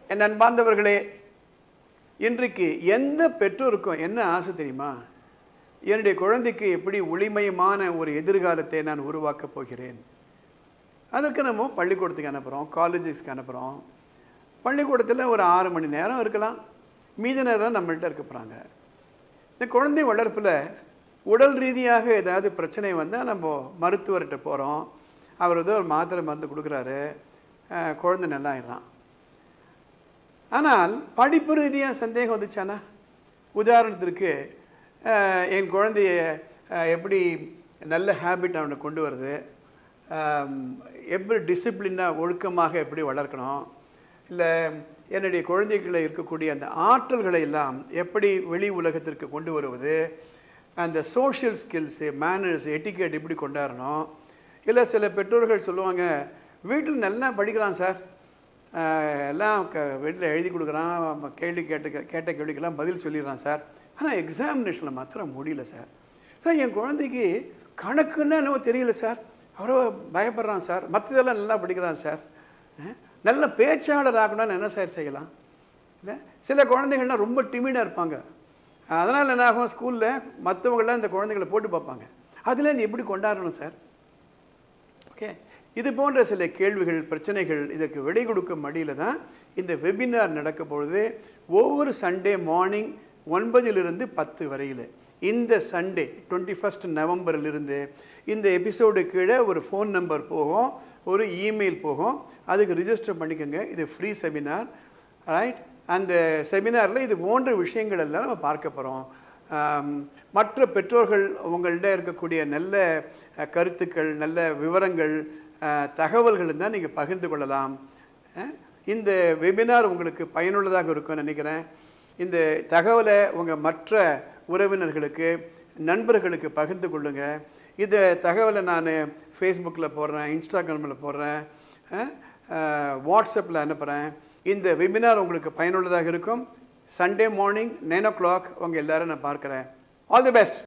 என் அன்பார்ந்தவர்களே இன்றைக்கு எந்த பெற்றோருக்கும் என்ன ஆசை தெரியுமா என்னுடைய குழந்தைக்கு எப்படி ஒளிமயமான ஒரு எதிர்காலத்தை நான் உருவாக்கப் போகிறேன் அதற்கு நம்ம பள்ளிக்கூடத்துக்கு அனுப்புகிறோம் காலேஜஸ்க்கு அனுப்புகிறோம் பள்ளிக்கூடத்தில் ஒரு ஆறு மணி நேரம் இருக்கலாம் மீதி நேரம் நம்மள்ட்ட இருக்க போகிறாங்க இந்த குழந்தை வளர்ப்பில் உடல் ரீதியாக ஏதாவது பிரச்சனை வந்தால் நம்ம மருத்துவர்கிட்ட போகிறோம் அவர் ஏதோ ஒரு மாத்திரை மருந்து கொடுக்குறாரு அஹ், குழந்தை நல்லா ஆயிடுறான் ஆனால் படிப்பு ரீதியாக சந்தேகம் வந்துச்சானா உதாரணத்திற்கு அஹ், என் குழந்தைய அஹ், எப்படி நல்ல ஹேபிட் அவனை கொண்டு வருது ஆம், எப்படி டிசிப்ளினாக ஒழுக்கமாக எப்படி வளர்க்கணும் இல்லை என்னுடைய குழந்தைகளில் இருக்கக்கூடிய அந்த ஆற்றல்களை எல்லாம் எப்படி வெளி உலகத்திற்கு கொண்டு வருவது அந்த சோஷியல் ஸ்கில்ஸு மேனர்ஸ் எட்டிகேட் எப்படி கொண்டாடணும் இல்லை சில பெற்றோர்கள் சொல்லுவாங்க வீட்டில் நல்லா படிக்கிறான் சார் ஆஹ் எல்லாம் க வீட்டில் எழுதி கொடுக்குறான் ம- கேள்வி கேட்ட கேட்ட கேள்விக்கெல்லாம் பதில் சொல்லிடுறான் சார் ஆனால் எக்ஸாமினேஷனில் மாத்திரம் முடியல சார் சார் என் குழந்தைக்கு கணக்குன்னா என்னவோ தெரியல சார் அவரோ பயப்படுறான் சார் மற்றதெல்லாம் நல்லா படிக்கிறான் சார் அஹ் நல்ல பேச்சாளர் ஆகணும்னு என்ன சார் செய்யலாம் இல்லை சில குழந்தைகள்லாம் ரொம்ப டிமிடாக இருப்பாங்க அதனால் என்ன ஆகும் ஸ்கூலில் மற்றவங்களாம் இந்த குழந்தைகளை போட்டு பார்ப்பாங்க அதுலேருந்து எப்படி கொண்டாடணும் சார் ஓகே இது போன்ற சில கேள்விகள் பிரச்சனைகள் இதற்கு விடை கொடுக்கும் மடியில் தான் இந்த வெபினார் நடக்க பொழுது ஒவ்வொரு சண்டே மார்னிங் ஒன்பதிலிருந்து பத்து வரையில் இந்த சண்டே டுவெண்ட்டி ஃபஸ்ட் நவம்பரிலிருந்து இந்த எபிசோடு கீழே ஒரு ஃபோன் நம்பர் போகும் ஒரு இமெயில் போகும் அதுக்கு ரிஜிஸ்டர் பண்ணிக்கோங்க இது ஃப்ரீ செமினார் ரைட் அந்த செமினாரில் இது போன்ற விஷயங்கள் எல்லாம் நம்ம பார்க்க போகிறோம் ஆம், மற்ற பெற்றோர்கள் உங்கள்கிட்ட இருக்கக்கூடிய நல்ல அஹ், கருத்துக்கள் நல்ல விவரங்கள் அஹ், தகவல்கள் தான் நீங்கள் பகிர்ந்து கொள்ளலாம் அஹ், இந்த வெபினார் உங்களுக்கு பயனுள்ளதாக இருக்கும்னு நினைக்கிறேன் இந்த தகவலை உங்கள் மற்ற உறவினர்களுக்கு நண்பர்களுக்கு பகிர்ந்து கொள்ளுங்கள் இந்த தகவலை நான் ஃபேஸ்புக்கில் போடுறேன் இன்ஸ்டாகிராமில் போடுறேன் வாட்ஸ்அப்பில் அனுப்புகிறேன் இந்த வெபினார் உங்களுக்கு பயனுள்ளதாக இருக்கும் Sunday morning nine o'clock உங்கள் எல்லாரும் நான் பார்க்குறேன் ஆல் தி பெஸ்ட்